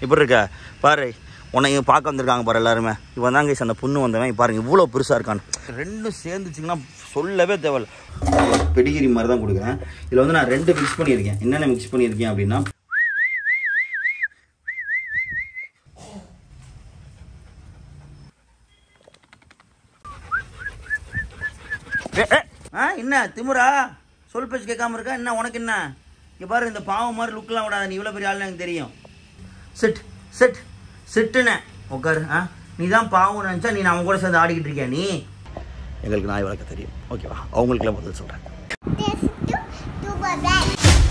இப்படி இருக்க பாரு உன்னை இங்கே பார்க்க வந்திருக்காங்க பாரு எல்லாருமே இவன் தான் கைஸ் அந்த புண்ணு வந்தவன் பாருங்க இவ்வளோ பெருசாக இருக்கான் ரெண்டும் சேர்ந்துச்சிங்கன்னா சொல்லவே தேவையில்ல பெடிகிரி மாதிரி தான் கொடுக்குறேன் இதில் வந்து நான் ரெண்டு மிக்ஸ் பண்ணியிருக்கேன் என்னென்ன மிக்ஸ் பண்ணியிருக்கேன் அப்படின்னா ஏ, ஏ, ஆ என்ன திமுறா சொல் பேச்சு கேட்காம இருக்கா என்ன உனக்கு என்ன இங்க பாரு இந்த பாவம் மாதிரி லுக்லாம் விடாத நீ இவ்வளோ பெரிய ஆளுன்னு எனக்கு தெரியும் சிட் சிட் சிட்டுன்னு உட்காரு ஆ நீ தான் பாவம் நினச்சா நீ அவன் கூட சேர்ந்து ஆடிக்கிட்டு இருக்கியா நீ எங்களுக்கு நாய் வளர்க்க தெரியும் ஓகேவா அவங்களுக்குலாம் பதில் சொல்கிறேன் This to to my bed.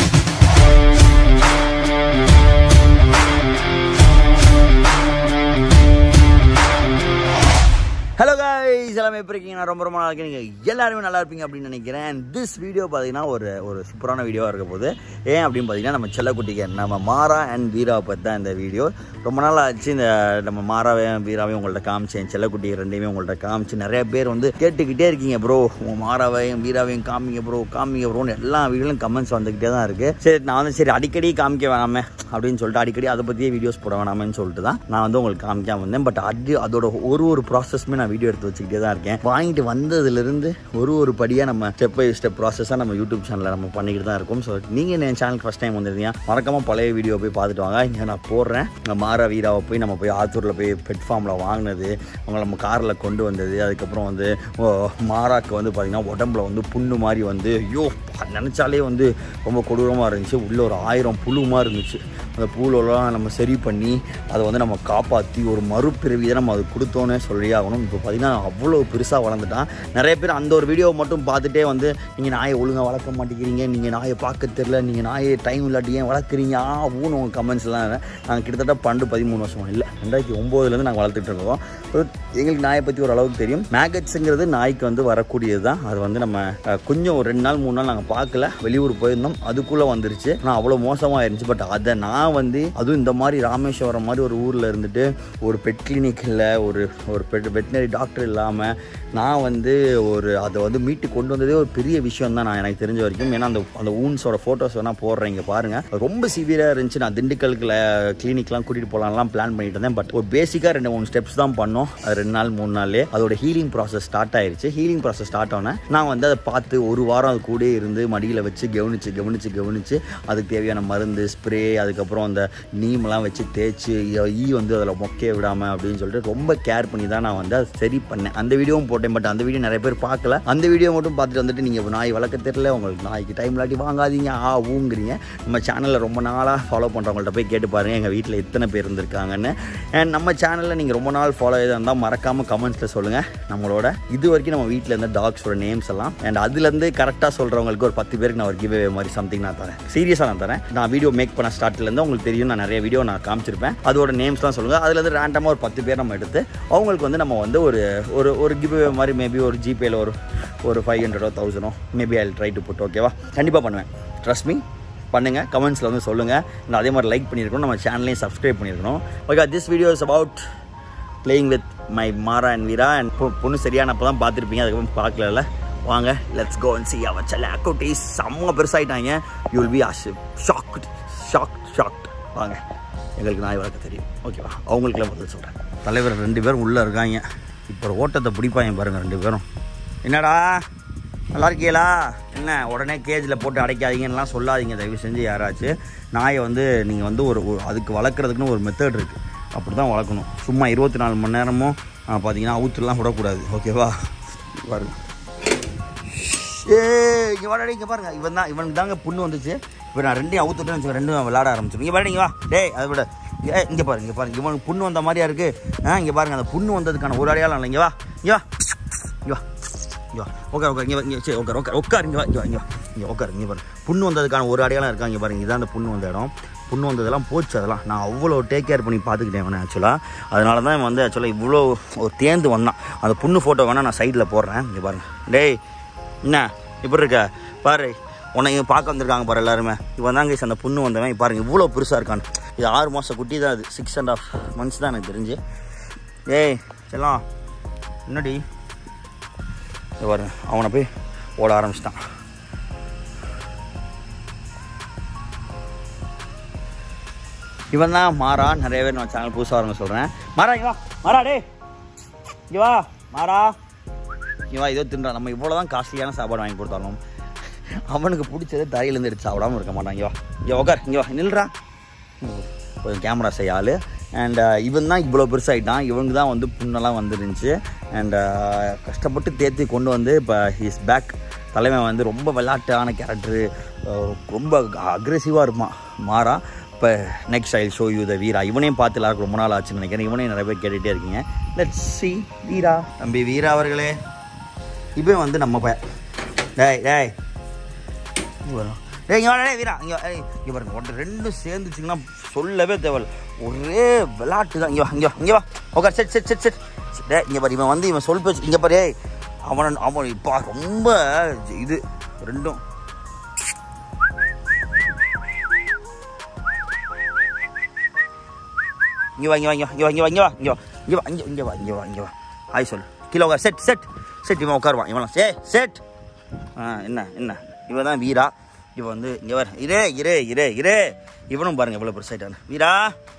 Hello guys எல்லாமே எப்படி இருக்கீங்க நான் ரொம்ப ரொம்ப நல்லா இருக்கேன் நீங்கள் எல்லாருமே நல்லா இருப்பீங்க அப்படின்னு நினைக்கிறேன் திஸ் வீடியோ பார்த்தீங்கன்னா ஒரு ஒரு சூப்பரான வீடியோவாக இருக்க போகுது ஏன் அப்படின்னு பார்த்தீங்கன்னா நம்ம செல்லக்குட்டிக்கு நம்ம மாறா அண்ட் வீராவை பற்றி தான் இந்த வீடியோ ரொம்ப நாள் ஆச்சு இந்த நம்ம மாறாவையும் வீராவையும் உங்கள்ட்ட காமிச்சேன் செல்லக்குட்டி ரெண்டையுமே உங்கள்ட்ட காமிச்சு நிறைய பேர் வந்து கேட்டுக்கிட்டே இருக்கீங்க ப்ரோ உங்கள் மாறாவையும் வீராவையும் காமிங்க ப்ரோ காமிங்க ப்ரோன்னு எல்லா வீடியோலையும் கமெண்ட்ஸ் வந்துக்கிட்டே தான் இருக்குது சரி நான் வந்து சரி அடிக்கடி காமிக்க வேணாமே அப்படின்னு சொல்லிட்டு அடிக்கடி அதை பற்றியே வீடியோஸ் போட வேணாமேன்னு சொல்லிட்டு தான் நான் வந்து உங்களுக்கு காமிக்காம வந்தேன் பட் அது அதோட ஒரு ஒரு ப்ராசஸ்மே நான் வீடியோ எடுத்து வச்சுக்கிட்டே தான் இருக்கேன் வாங்கிட்டு வந்ததுலேருந்து ஒரு ஒரு படியாக நம்ம ஸ்டெப் பை ஸ்டெப் ப்ராசஸாக நம்ம யூடியூப் சேனலில் நம்ம பண்ணிக்கிட்டு தான் இருக்கோம் ஸோ நீங்கள் என் சேனல் ஃபஸ்ட் டைம் வந்திருந்தீங்க மறக்காம பழைய வீடியோ போய் பார்த்துட்டு வாங்க இங்கே நான் போடுறேன் இந்த மாரா வீராவை போய் நம்ம போய் ஆத்தூரில் போய் பெட் ஃபார்மில் வாங்கினது அவங்கள நம்ம காரில் கொண்டு வந்தது அதுக்கப்புறம் வந்து ஓ, மாராக்கு வந்து பார்த்திங்கன்னா உடம்புல வந்து புண்ணு மாதிரி வந்து ஐயோ நினச்சாலே வந்து ரொம்ப கொடூரமாக இருந்துச்சு உள்ள ஒரு ஆயிரம் புழு மாதிரி இருந்துச்சு அந்த பூலெல்லாம் நம்ம சரி பண்ணி அதை வந்து நம்ம காப்பாற்றி ஒரு மறுபிறவி தான் நம்ம அது கொடுத்தோன்னே சொல்லி ஆகணும் இப்போ பார்த்தீங்கன்னா அவ்வளோ பெருசாக வளர்ந்துட்டான் நிறைய பேர் அந்த ஒரு வீடியோ மட்டும் பார்த்துட்டே வந்து நீங்கள் நாயை ஒழுங்காக வளர்க்க மாட்டேங்கிறீங்க நீங்கள் நாயை பார்க்க தெரில நீங்கள் நாயை டைம் இல்லாட்டி ஏன் வளர்க்குறீங்க ஆ ஊன்னு உங்கள் கமெண்ட்ஸ்லாம் நாங்கள் கிட்டத்தட்ட பன்னெண்டு பதிமூணு வருஷமா இல்லை ரெண்டாயிரத்தி ஒம்போதுலேருந்து நாங்கள் வளர்த்துட்டு இருக்கோம் So, எங்களுக்கு நாயை பற்றி ஒரு அளவுக்கு தெரியும் மேகட்ஸுங்கிறது நாய்க்கு வந்து வரக்கூடியது தான் அது வந்து நம்ம அஹ், கொஞ்சம் ஒரு ரெண்டு நாள் மூணு நாள் நாங்கள் பார்க்கல வெளியூர் போயிருந்தோம் அதுக்குள்ளே வந்துருச்சு ஆனால் அவ்வளோ மோசமாக இருந்துச்சு பட் அதை நான் வந்து அதுவும் இந்த மாதிரி ராமேஸ்வரம் மாதிரி ஒரு ஊரில் இருந்துட்டு ஒரு பெட் கிளினிக் இல்லை ஒரு ஒரு பெட் வெட்டினரி டாக்டர் இல்லாமல் நான் வந்து ஒரு அதை வந்து மீட்டு கொண்டு வந்ததே ஒரு பெரிய விஷயம் தான் நான் எனக்கு தெரிஞ்ச வரைக்கும் ஏன்னா அந்த அந்த ஊன்ஸோட ஃபோட்டோஸ் வேணால் போடுறேன் இங்கே பாருங்கள் ரொம்ப சிவியராக இருந்துச்சு நான் திண்டுக்கலுக்குல கிளினிக்லாம் கூட்டிகிட்டு போகலான்லாம் பிளான் பண்ணிட்டு இருந்தேன் பட் ஒரு பேசிக்காக ரெண்டு மூணு ஸ்டெப்ஸ் தான் பண்ணோம் அது ரெண்டு நாள் மூணு நாள்லேயே அதோட ஹீலிங் ப்ராசஸ் ஸ்டார்ட் ஆயிருச்சு ஹீலிங் ப்ராசஸ் ஸ்டார்ட் ஆனேன் நான் வந்து அதை பார்த்து ஒரு வாரம் அது கூடயே இருந்து மடியில் வச்சு கவனிச்சு கவனிச்சு கவனிச்சு அதுக்கு தேவையான மருந்து ஸ்ப்ரே அதுக்கப்புறம் அந்த நீமெல்லாம் வச்சு தேய்ச்சி ஈ வந்து அதில் மொக்கைய விடாமல் அப்படின்னு சொல்லிட்டு ரொம்ப கேர் பண்ணி தான் நான் வந்து அதை சரி பண்ணேன் அந்த வீடியோவும் போட்டேன் பட் அந்த வீடியோ நிறைய பேர் பார்க்கல அந்த வீடியோ மட்டும் பார்த்துட்டு வந்துட்டு நீங்கள் நாய் வளர்க்க தெரியல உங்களுக்கு நாய்க்கு டைம் இல்லாட்டி வாங்காதீங்க ஆ ஊங்குறீங்க நம்ம சேனலில் ரொம்ப நாளாக ஃபாலோ பண்ணுறவங்கள்ட்ட போய் கேட்டு பாருங்கள் எங்கள் வீட்டில் எத்தனை பேர் இருந்திருக்காங்கன்னு அண்ட் நம்ம சேனலில் நீங்கள் ரொம்ப நாள் ஃபாலோ இருந்தால் மறக்காமல் கமெண்ட்ஸில் சொல்லுங்கள் நம்மளோட இது வரைக்கும் நம்ம வீட்டில் இருந்த டாக்ஸோட நேம்ஸ் எல்லாம் அண்ட் அதுலேருந்து கரெக்டாக சொல்கிறவங்களுக்கு ஒரு பத்து பேருக்கு நான் ஒரு கிவ் மாதிரி சம்திங் நான் தரேன் சீரியஸாக நான் தரேன் நான் வீடியோ மேக் பண்ண ஸ்டார்ட்லேருந்து உங்களுக்கு தெரியும் நான் நிறைய வீடியோ நான் காமிச்சிருப்பேன் அதோட நேம்ஸ்லாம் சொல்லுங்கள் அதுலேருந்து ரேண்டமாக ஒரு பத்து பேர் நம்ம எடுத்து அவங்களுக்கு வந்து நம்ம வந்து ஒரு ஒரு ஒரு கிவ் மாதிரி மேபி ஒரு ஜிபேயில் ஒரு ஒரு ஃபைவ் ஹண்ட்ரடோ தௌசண்டோ maybe I try to put ஓகேவா கண்டிப்பாக பண்ணுவேன் ட்ரஸ்ட் மீ பண்ணுங்கள் கமெண்ட்ஸில் வந்து சொல்லுங்கள் நான் அதே மாதிரி லைக் பண்ணியிருக்கணும் நம்ம சேனலையும் சப்ஸ்கிரைப் பண்ணியிருக்கணும் okay this video is about playing with my Maara and Veera and பொண்ணு சரியானப்போ தான் பார்த்துருப்பீங்க அதுக்கப்புறம் பார்க்கல வாங்க let's go and see our செல்ல அக்கௌட்டிஸ் செம்ம பெருசாயிட்டாங்க யூ வில் பி ஆஷ் ஷாக்ட் ஷாக் ஷாக்ட் வாங்க எங்களுக்கு நாய் வளர்க்க தெரியும் ஓகேவா அவங்களுக்குலாம் பதில் சொல்கிறேன் தலைவர் ரெண்டு பேரும் உள்ளே இருக்காங்க இப்போ ஒரு ஓட்டத்தை பிடிப்பாங்க பாருங்கள் ரெண்டு பேரும் என்னடா நல்லா இருக்கீங்களா என்ன உடனே கேஜில் போட்டு அடைக்காதீங்கன்னெலாம் சொல்லாதீங்க தயவு செஞ்சு யாராச்சும் நாயை வந்து நீங்கள் வந்து ஒரு ஒரு- அதுக்கு வளர்க்குறதுக்குன்னு ஒரு மெத்தட் இருக்குது அப்படி தான் வளர்க்கணும் சும்மா இருபத்தி நாலு மணி நேரமும் ஆ, பார்த்தீங்கன்னா அவுத்துலாம் விடக்கூடாது ஓகேவா பாருங்க ஏ இங்கே வாடா இங்கே பாருங்க இவன் தான் இவனுக்கு தாங்க புண்ணு வந்துச்சு இப்போ நான் ரெண்டையும் அவுத்துட்டேன்னு வச்சுக்கோ, ரெண்டும் விளாட ஆரம்பிச்சு இங்கே பாருங்க இங்க வா டேய் அதை விட ஏ இங்கே பாருங்க இங்கே பாருங்க இவனுக்கு புண்ணு வந்த மாதிரியா இருக்கு ஆ இங்கே பாருங்க அந்த புண்ணு வந்ததுக்கான ஒரு அடையாளம் இல்லை இங்கே வா இங்கே வா இங்கே வா இங்கே வா உட்கார் உட்கார் இங்கே வா, இங்கே சரி உட்கார் உட்கார் உட்கார் இங்கே வா இங்கே வா இங்கே வா இங்கே உட்கார் இங்கே பாருங்க புண்ணு வந்ததுக்கான ஒரு அடையாளம் இருக்கா இங்கே பாருங்க இதான் அந்த புண்ணு வந்த இடம் புண்ணு வந்ததெல்லாம் போச்சு அதெல்லாம் நான் அவ்வளோ டேக் கேர் பண்ணி பார்த்துக்கிட்டேன் அவனை ஆக்சுவலாக அதனால தான் இவன் வந்து ஆக்சுவலாக இவ்வளோ ஒரு தேர்ந்து வந்தான் அந்த புண்ணு ஃபோட்டோ வேணால் நான் சைடில் போடுறேன் இங்கே பாருங்க டேய் என்ன இப்படி இருக்க பாரு உன்னை இங்க பார்க்க வந்திருக்காங்க பாரு எல்லாருமே இவன் தான் கைஸ் அந்த புண்ணு வந்தவன் பாருங்க இவ்வளோ பெருசாக இருக்கான் இது ஆறு மாதம் குட்டி தான் அது சிக்ஸ் அண்ட் ஆஃப் மந்த்ஸ் தான் எனக்கு தெரிஞ்சு ஏய் செல்லாம் என்னடி இங்க பாருங்க அவனை போய் ஓட ஆரம்பிச்சிட்டான் இவன் தான் மாறா நிறைய பேர் நம்ம சேனல் புதுசாக வரவங்க சொல்கிறேன் மாறா இங்க வா மாறா டே இங்க வா மாறா இங்க வா இதோ தின்றா நம்ம இவ்வளோ தான் காஸ்ட்லியான சாப்பாடு வாங்கி கொடுத்தாலும் அவனுக்கு பிடிச்சது தரையிலேருந்து எடுத்து சாப்பிடாம இருக்க மாட்டான் இங்க வா இங்கே உக்கார் இங்கே வா நில்றா கொஞ்சம் கேமரா செய்ய ஆள் அண்ட் இவன் தான் இவ்வளோ பெருசாகிட்டான் இவனுக்கு தான் வந்து புண்ணெல்லாம் வந்துருந்துச்சு அண்ட் கஷ்டப்பட்டு தேத்தி கொண்டு வந்து இப்போ ஹீஸ் பேக் தலைமை வந்து ரொம்ப விளையாட்டான கேரக்டரு ரொம்ப அக்ரெசிவாக இருப்பான் மாறா இப்போ next I show you the Veera இவனையும் பார்த்து எல்லாருக்கும் ரொம்ப நாள் ஆச்சுன்னு நினைக்கிறேன் இவனையும் நிறைய பேர் கேட்டுகிட்டே இருக்கீங்க லெட்ஸ் சி வீரா தம்பி வீரா அவர்களே இவன் வந்து நம்ம பையன் டேய் டேய் இங்க வரும் டேய் இங்கே டேய் வீரா இங்கே ஏய் இங்கே பாருங்க ஒன்று ரெண்டும் சேர்ந்துச்சிங்கன்னா சொல்லவே தேவையில்ல ஒரே விளாட்டு தான் இங்கே வா இங்கே வா இங்கே வா okay sit sit sit sit டேய் இங்கே பாரு இவன் வந்து இவன் சொல் பேச்சு இங்கே பாரு ஏய் அவன் அவன் இப்போ ரொம்ப இது ரெண்டும் இங்கே வா இங்கே வா இங்கே வா இங்கே வா இங்கே வா இங்கே வா இங்கே வா இங்கே இங்கே வா இங்கே வா இங்கே வா ஆய் சொல்லு கீழே உட்கார் செட் செட் செட் இவன் உட்காருவான் இவன் ஏ செட் ஆ என்ன என்ன இவன் தான் வீரா இவன் வந்து இங்கே வர இரே இரே இரே இரே இவனும் பாருங்க எவ்வளோ பெருசாயிட்டான் வீரா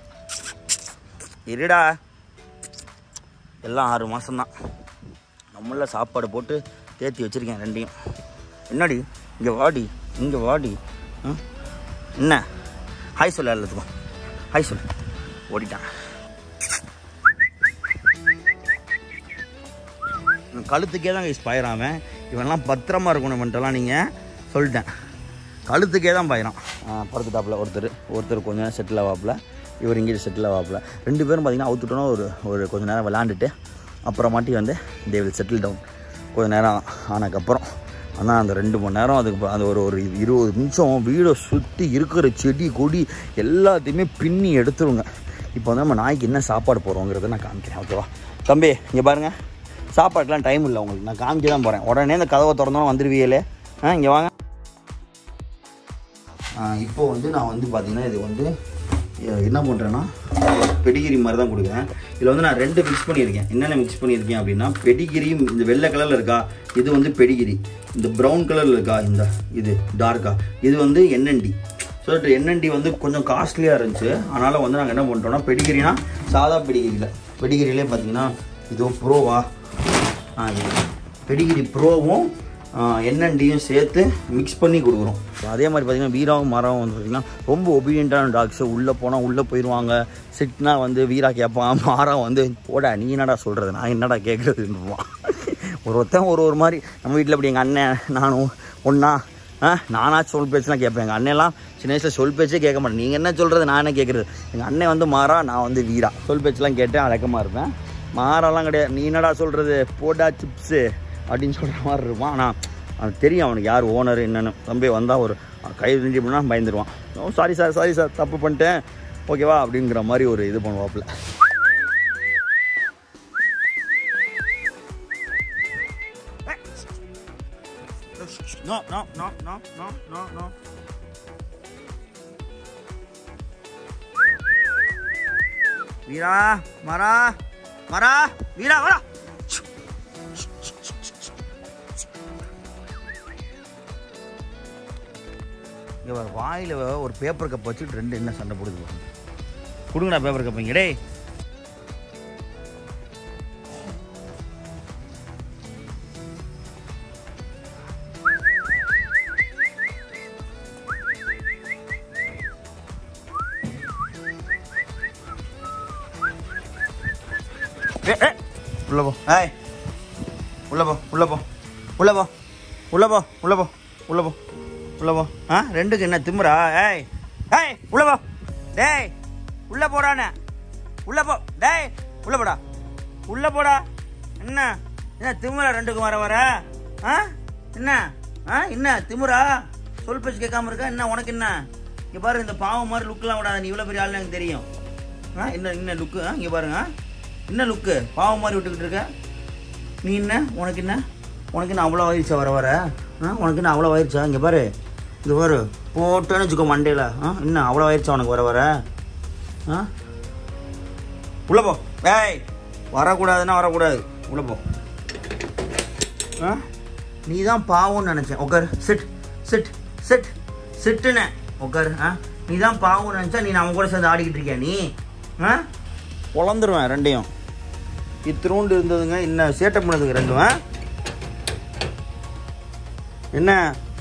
இருடா எல்லாம் ஆறு மாதம்தான் நம்மள சாப்பாடு போட்டு தேத்தி வச்சுருக்கேன் ரெண்டையும் என்னடி இங்கே வாடி இங்கே வாடி ஆ? என்ன ஹாய் சொல்லு எல்லாத்துக்கும் ஹாய் சொல்லு ஓடிட்டான் இவன் கழுத்துக்கே தான் கைஸ் பயிராமன் இவன்லாம் பத்திரமா இருக்கணும் இவன்ட்டெல்லாம் நீங்கள் சொல்லிட்டேன் கழுத்துக்கே தான் பயிரான் படுத்துட்டாப்புல ஒருத்தர் ஒருத்தர் கொஞ்சம் நேரம் செட்டில் ஆவாப்புல இவர் இங்கே செட்டில் ஆவாப்புல ரெண்டு பேரும் பார்த்தீங்கன்னா அவுத்துட்டோன்னா ஒரு ஒரு கொஞ்ச நேரம் விளாண்டுட்டு அப்புறமாட்டி வந்து தே வில் செட்டில் டவுன் கொஞ்ச நேரம் ஆனதுக்கப்புறம் ஆனால் அந்த ரெண்டு மணி நேரம் அதுக்கு அந்த ஒரு ஒரு இருபது நிமிஷம் வீடை சுற்றி இருக்கிற செடி கொடி எல்லாத்தையுமே பின்னி எடுத்துருங்க இப்போ வந்து நம்ம நாய்க்கு என்ன சாப்பாடு போகிறோங்கிறத நான் காமிக்கிறேன் ஓகேவா தம்பி இங்கே பாருங்கள் சாப்பாடுக்கெலாம் டைம் இல்லை உங்களுக்கு நான் காமிக்க தான் போகிறேன் உடனே இந்த கதவை திறந்தோன்னு வந்துடுவீங்களே ஆ இங்கே வாங்க இப்போ வந்து நான் வந்து பார்த்தீங்கன்னா இது வந்து எ- என்ன பண்ணுறேன்னா பெடிகிரி மாதிரி தான் கொடுக்குறேன் இதில் வந்து நான் ரெண்டு மிக்ஸ் பண்ணியிருக்கேன் என்னென்ன மிக்ஸ் பண்ணியிருக்கேன் அப்படின்னா பெடிகிரியும் இந்த வெள்ளை கலரில் இருக்கா இது வந்து பெடிகிரி இந்த ப்ரௌன் கலரில் இருக்கா இந்த இது டார்க்கா இது வந்து என்என்டி ஸோ என்என்டி வந்து கொஞ்சம் காஸ்ட்லியாக இருந்துச்சு அதனால் வந்து நாங்கள் என்ன பண்ணிட்டோம்னா பெடிகிரினா சாதா பெடிகிரியில் பெடிகிரிலே பார்த்தீங்கன்னா இது ப்ரோவா ஆ இது பெடிகிரி ப்ரோவும் என்என்டியும் சேர்த்து மிக்ஸ் பண்ணி கொடுக்குறோம் அதே மாதிரி பார்த்தீங்கன்னா வீராவும் மரம் வந்து பார்த்தீங்கன்னா ரொம்ப ஒபீடியண்ட்டான டாக்ஸு உள்ளே போனால் உள்ளே போயிடுவாங்க சிட்னா வந்து வீரா கேட்பான் மாரம் வந்து போடா நீ என்னடா சொல்கிறது நான் என்னடா கேட்குறதுன்னுவான் ஒரு ஒருத்தன் ஒரு ஒரு மாதிரி நம்ம வீட்டில் இப்படி எங்கள் அண்ணன் நானும் ஒன்றா ஆ நானா சொல் பேச்சுலாம் கேட்பேன் எங்கள் அண்ணன்லாம் சின்ன வயசில் சொல் பேச்சே கேட்க மாட்டேன் நீங்கள் என்ன சொல்கிறது நான் என்ன கேட்குறது எங்கள் அண்ணன் வந்து மாறா நான் வந்து வீரா சொல் பேச்செலாம் கேட்டேன் அடக்கமாக இருப்பேன் மாறாலாம் கிடையாது நீ என்னடா சொல்கிறது போடா சிப்ஸு அப்படின்னு சொல்கிற மாதிரி இருப்பான் ஆனால் அவனுக்கு தெரியும் அவனுக்கு யார் ஓனர் என்னன்னு தம்பி வந்தால் ஒரு கை நின்று அப்படின்னா பயந்துருவான் oh sorry sir sorry sir தப்பு பண்ணிட்டேன் ஓகேவா அப்படிங்கிற மாதிரி ஒரு இது பண்ணுவாப்புல No, no, no, no, no, no, no. வீரா மரா மரா வீரா வரா இங்கே வர வாயில் ஒரு பேப்பர் கப் வச்சுட்டு ரெண்டு என்ன சண்டை போடுது பாருங்க. கொடுங்கடா பேப்பர் கப் இங்கே டேய் ஏ ஏ உள்ள போ ஏய் உள்ள போ உள்ள போ உள்ள போ உள்ள போ உள்ள போ உள்ள போ உள்ள போ ஆ ரெண்டுக்கு என்ன திமுறா ஏய் ஏய் உள்ள போ டேய் உள்ள போடானே உள்ள போ டேய் உள்ள போடா உள்ள போடா என்ன என்ன திமுறா ரெண்டுக்கும் வர வர ஆ என்ன ஆ என்ன திமுறா சொல் பேச்சு கேட்காம இருக்கா என்ன உனக்கு என்ன இங்க பாரு இந்த பாவம் மாதிரி லுக்கெல்லாம் விடாத நீ இவ்வளோ பெரிய ஆளுன்னு எனக்கு தெரியும் ஆ என்ன என்ன லுக்கு ஆ இங்கே பாருங்க ஆ? என்ன லுக்கு பாவம் மாதிரி விட்டுக்கிட்டு இருக்க நீ என்ன உனக்கு என்ன உனக்கு என்ன அவ்வளோ ஆயிடுச்சா வர வர ஆ உனக்கு என்ன அவ்வளோ ஆயிடுச்சா இங்கே பாரு இது பாரு போட்டோன்னு வச்சுக்கோ மண்டையில் ஆ என்ன அவ்வளோ ஆயிடுச்சா உனக்கு வர வர ஆ உள்ள போ ஏய் வரக்கூடாதுன்னா வரக்கூடாது உள்ள போ ஆ நீ தான் பாவம்னு நினச்சேன் உட்காரு சிட் சிட் சிட் சிட்டுன்னு உட்காரு ஆ நீ தான் பாவம் நினச்சா நீ நம்ம கூட சேர்ந்து ஆடிக்கிட்டு இருக்கியா நீ ஆ பொழந்துருவேன் ரெண்டையும் இத்திரூண்டு இருந்ததுங்க இன்னும் சேட்டை பண்ணதுங்க ரெண்டும் ஆ? என்ன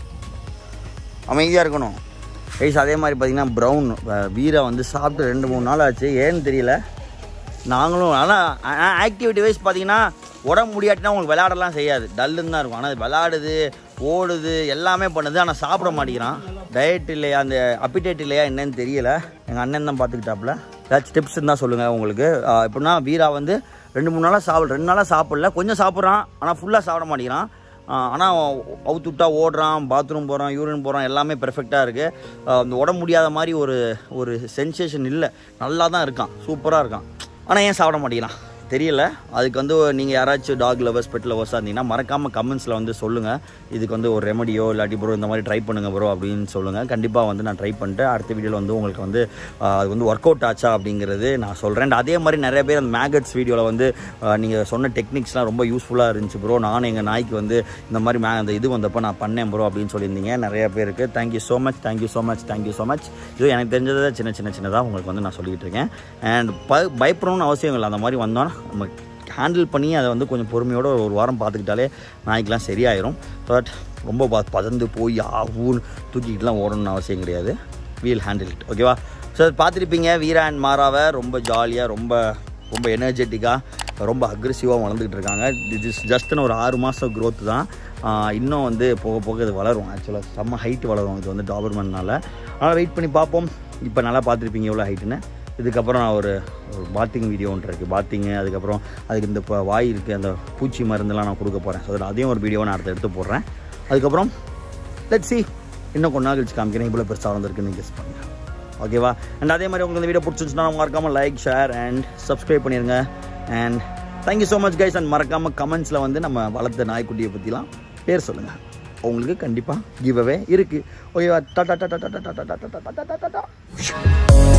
அமைதியாக இருக்கணும் ரைஸ் அதே மாதிரி பார்த்தீங்கன்னா ப்ரௌன் வீரா வந்து சாப்பிட்டு ரெண்டு மூணு நாள் ஆச்சு ஏன்னு தெரியல நாங்களும் ஆனால் ஆக்டிவிட்டி வைஸ் பார்த்தீங்கன்னா உடம்பு முடியாட்டினா உங்களுக்கு விளையாடலாம் செய்யாது டல்லுன்னு தான் இருக்கும் ஆனால் அது விளையாடுது ஓடுது எல்லாமே பண்ணுது ஆனால் சாப்பிட மாட்டேங்கிறான் டயட் இல்லையா அந்த அப்பிடேட் இல்லையா என்னன்னு தெரியல எங்கள் அண்ணன் தான் பார்த்துக்கிட்டாப்புல ஏதாச்சும் டிப்ஸ் இருந்தால் சொல்லுங்கள் உங்களுக்கு ஆஹ் எப்படின்னா வீரா வந்து ரெண்டு மூணு நாளாக சாப்பிட ரெண்டு நாளாக சாப்பிடல கொஞ்சம் சாப்பிட்றான் ஆனால் ஃபுல்லாக சாப்பிட மாட்டேங்கிறான் ஆனால் அவுத்து விட்டா ஓடுறான் பாத்ரூம் போகிறான் யூரின் போகிறான் எல்லாமே பெர்ஃபெக்டாக இருக்குது அந்த உடம்பு முடியாத மாதிரி ஒரு ஒரு சென்சேஷன் இல்லை நல்லா தான் இருக்கான் சூப்பராக இருக்கான் ஆனால் ஏன் சாப்பிட மாட்டேங்கிறான் தெரியல அதுக்கு வந்து நீங்கள் யாராச்சும் டாக் லவர்ஸ் பெட் லவர்ஸாக இருந்தீங்கன்னா மறக்காமல் கமெண்ட்ஸில் வந்து சொல்லுங்கள் இதுக்கு வந்து ஒரு ரெமடியோ இல்லாட்டி ப்ரோ இந்த மாதிரி ட்ரை பண்ணுங்க ப்ரோ அப்படின்னு சொல்லுங்கள் கண்டிப்பாக வந்து நான் ட்ரை பண்ணிட்டு அடுத்த வீடியோவில் வந்து உங்களுக்கு வந்து ஆஹ், அது வந்து ஒர்க் அவுட் ஆச்சா அப்படிங்கிறது நான் சொல்கிறேன் அதே மாதிரி நிறைய பேர் அந்த மேகட்ஸ் வீடியோவில் வந்து நீங்கள் சொன்ன டெக்னிக்ஸ்லாம் ரொம்ப யூஸ்ஃபுல்லாக இருந்துச்சு ப்ரோ நானும் எங்கள் நாய்க்கு வந்து இந்த மாதிரி மே அந்த இது வந்தப்போ நான் பண்ணேன் ப்ரோ அப்படின்னு சொல்லியிருந்தீங்க நிறைய பேருக்கு thank you so much thank you so much thank you so much இது எனக்கு தெரிஞ்சதை சின்ன சின்ன சின்னதாக உங்களுக்கு வந்து நான் சொல்லிக்கிட்டு இருக்கேன் அண்ட் ப பயப்படணும்னு அவசியம் இல்லை அந்த மாதிரி வந்தோன்னா நம்ம ஹேண்டில் பண்ணி அதை வந்து கொஞ்சம் பொறுமையோட ஒரு வாரம் பார்த்துக்கிட்டாலே நாய்க்கெலாம் சரியாயிரும் பட் ரொம்ப ப பதந்து போய் ஆவூன்னு தூக்கிக்கிட்டுலாம் ஓடணும்னு அவசியம் கிடையாது வீல் ஹேண்டில் இட் ஓகேவா ஸோ பார்த்துருப்பீங்க வீரா அண்ட் மாராவை ரொம்ப ஜாலியாக ரொம்ப ரொம்ப எனர்ஜெட்டிக்காக ரொம்ப அக்ரெசிவாக வளர்ந்துக்கிட்டு இருக்காங்க இது ஜஸ்ட்னு ஒரு ஆறு மாதம் growth தான் ஆஹ் இன்னும் வந்து போக போக இது வளரும் ஆக்சுவலாக செம்ம ஹைட் வளரும் இது வந்து டாபர்மன்னால அதனால் வெயிட் பண்ணி பார்ப்போம் இப்போ நல்லா பார்த்துருப்பீங்க எவ்வளோ ஹைட்டுன்னு இதுக்கப்புறம் நான் ஒரு ஒரு பாத்திங் வீடியோ ஒன்று இருக்குது பாத்திங்கு அதுக்கப்புறம் அதுக்கு இந்த இப்போ வாய் இருக்குது அந்த பூச்சி மருந்தெல்லாம் நான் கொடுக்க போகிறேன் ஸோ அதில் அதையும் ஒரு வீடியோ நான் அடுத்து எடுத்து போடுறேன் அதுக்கப்புறம் லெட் சி இன்னும் கொஞ்ச நாள் கழிச்சு காமிக்கிறேன் இவ்வளோ பெருசாக வந்திருக்குன்னு கெஸ் பண்ணுங்க ஓகேவா அண்ட் அதே மாதிரி உங்களுக்கு இந்த வீடியோ பிடிச்சிருந்துச்சுன்னா மறக்காமல் லைக் ஷேர் அண்ட் சப்ஸ்கிரைப் பண்ணிடுங்க and thank you so much guys and மறக்காமல் கமெண்ட்ஸில் வந்து நம்ம வளர்த்த நாய்க்குட்டியை பற்றிலாம் பேர் சொல்லுங்கள் உங்களுக்கு கண்டிப்பாக கிவ் அவே இருக்குது ஓகேவா டாடா டாடா டாடா டாடா டாடா டாடா டாடா டாடா